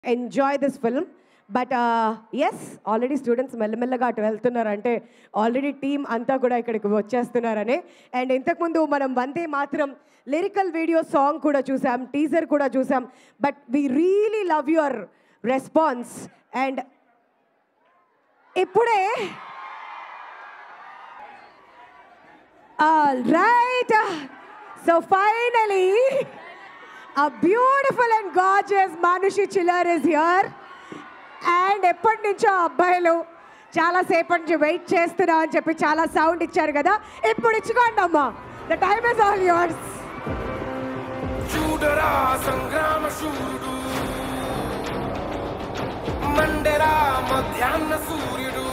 Enjoy this film but yes already students మెల్లమెల్లగా అటు వెళ్తున్నారంటే already team అంతా కూడా ఇక్కడికి వచ్చేస్తున్నారని అండ్ ఇంతకుముందు మనం వందే మాత్రం లిరికల్ వీడియో సాంగ్ కూడా చూసాం టీజర్ కూడా చూసాం but we really love your response and ఇప్పుడే All right. So finally, a beautiful and gorgeous Manushi Chiller is here. And ఎప్పటి నుంచో ఆ అబ్బాయిలు చాలా సేపటి నుంచి వెయిట్ చేస్తున్నా అని చెప్పి చాలా సౌండ్ ఇచ్చారు కదా ఇప్పుడు ఇచ్చుకోండి అమ్మా the time is all yours చూడరా సంగ్రామ శూరుడు మండరా మధ్యాహ్న సూర్యుడు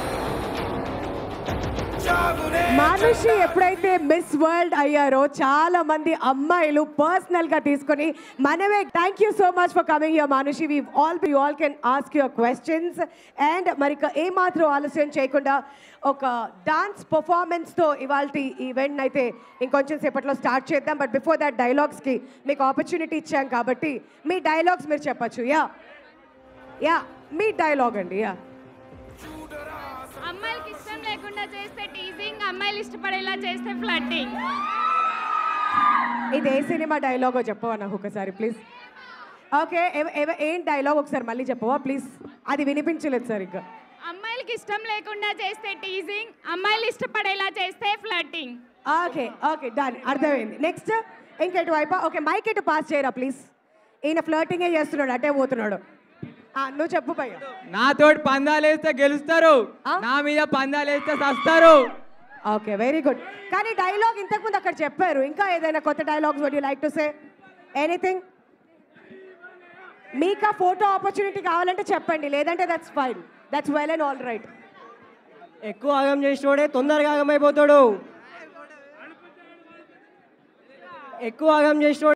జాగునే మానుషి ఎప్పుడైతే మిస్ వరల్డ్ అయ్యారో చాలా మంది అమ్మాయిలు పర్సనల్ గా తీసుకొని మనమే thank you so much for coming your Manushi we all you all can ask your questions and మరి ఇక ఏ మాత్రం ఆలస్యం చేయకుండా ఒక డాన్స్ పర్ఫార్మెన్స్తో ఇవాళ ఈవెంట్ అయితే ఇంకొంచెం సేపట్లో స్టార్ట్ చేద్దాం బట్ బిఫోర్ దట్ డైలాగ్స్కి మీకు ఆపర్చునిటీ ఇచ్చాం కాబట్టి మీ డైలాగ్స్ మీరు చెప్పచ్చు యా యా మీ డైలాగ్ అండి యా అమ్మాయిలకి ఇష్టం లేకుండా చేస్తే టీజింగ్ అమ్మాయిలు ఇష్టపడేలా చేస్తే ఫ్లడ్డింగ్ ఇది ఏ సినిమా డైలాగో చెప్పవా నాకు ఒకసారి ప్లీజ్ ఓకే ఏం డైలాగ్ ఒకసారి మళ్ళీ చెప్పవా ప్లీజ్ అది వినిపించలేదు సార్ ఇంకా అమ్మాయిలకి ఇష్టం లేకుండా చేస్తే టీజింగ్ అమ్మాయిలు ఇష్టపడేలా చేస్తే ఫ్లడ్డింగ్ ఓకే ఓకే డన్ అర్థమైంది నెక్స్ట్ ఇంకెటు వైపు ఓకే మైక్ ఎటు పాస్ చేయరా ప్లీజ్ ఈయన ఫ్లర్టింగే చేస్తున్నాడు అటే పోతున్నాడు ఆ, నువ్వు చెప్పు భయ్య నాతోటి పందాలేస్తే గెలుస్తారు ఆ? నా మీద పందాలేస్తే సస్తారు ఓకే వెరీ గుడ్ కానీ డైలాగ్ ఇంతకుముందు అక్కడ చెప్పారు ఇంకా ఏదైనా కొత్త dialogues would you like to say anything మీకు ఆ ఫోటో ఆపర్చునిటీ కావాలంటే చెప్పండి లేదంటే that's fine that's well and all right ఎక్కువ ఆగం చేసినోడే తొందరగా ఆగమైపోతాడు ఎక్కువ ఆగం చేసినోడు